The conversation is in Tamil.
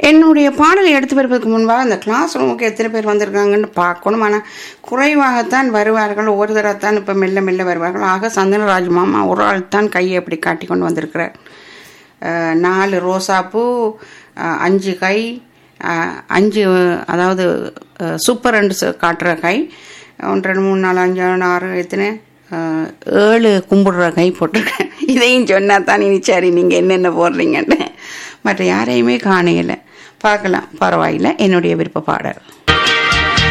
என்னுடைய பாடலை எடுத்து வருவதற்கு முன்பாக அந்த கிளாஸ் ரூமுக்கு எத்தனை பேர் வந்திருக்காங்கன்னு பார்க்கணும் ஆனால் குறைவாகத்தான் வருவார்கள் ஒரு தடவைத்தான் இப்போ மெல்ல மெல்ல வருவார்கள் ஆக சந்தனராஜ் மாமா ஒரு ஆள் தான் கையை எப்படி காட்டி கொண்டு வந்திருக்கிறார் அஹ், நாலு ரோசாப்பூ அஹ், அஞ்சு கை அஹ், அஞ்சு அதாவது அஹ், சூப்பர் ரெண்டு ச- காட்டுற கை ஒன்று ரெண்டு மூணு நாலு அஞ்சு ஆறு ஆறு எத்தனை அஹ், ஏழு கும்பிடுற கை போட்டிருக்கேன் இதையும் சொன்னா தான் இனி சரி நீங்கள் என்னென்ன போடுறீங்கன்னு மற்ற யாரையுமே காணையில பார்க்கலாம் பரவாயில்லை என்னுடைய விருப்ப பாடல்